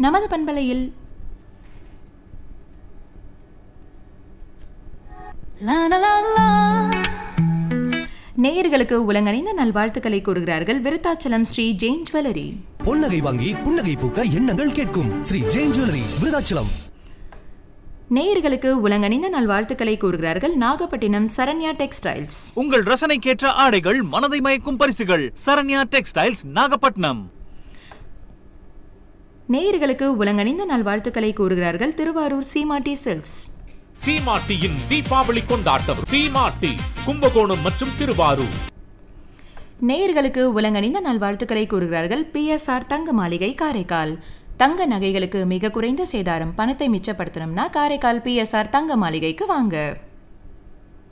நமது பண்பலையில் நேயர்களுக்கு உலகணிந்த நல்வாழ்த்துக்களை கூறுகிறார்கள் விருத்தாச்சலம் ஸ்ரீ ஜெயின் ஜுவல்லரி பொன்னகை வாங்கி புன்னகை பூக்க எண்ணங்கள் கேட்கும் ஸ்ரீ ஜெயின் ஜுவல்லரி விருதாச்சலம் நேயர்களுக்கு உலகணிந்த நல்வாழ்த்துக்களை கூறுகிறார்கள் நாகப்பட்டினம் சரண்யா டெக்ஸ்டைல்ஸ் உங்கள் ரசனைக்கேற்ற ஆடைகள் மனதை மயக்கும் பரிசுகள் சரண்யா டெக்ஸ்டைல்ஸ் நாகப்பட்டினம் நேயர்களுக்கு உலகணிந்த நல்வாழ்த்துக்களை கூறுகிறார்கள் திருவாரூர் சீமாட்டி சில்க்ஸ் சீமாட்டியின் தீபாவளி கொண்டாட்டம் சீமாட்டி கும்பகோணம் மற்றும் திருவாரூர் நேயர்களுக்கு உலகணிந்த நல்வாழ்த்துக்களை கூறுகிறார்கள் பிஎஸ்ஆர் தங்க மாளிகை காரைக்கால் தங்க நகைகளுக்கு மிக குறைந்த சேதாரம் பணத்தை மிச்சப்படுத்தணும்னா காரைக்கால் பிஎஸ்ஆர் தங்க மாளிகைக்கு வாங்க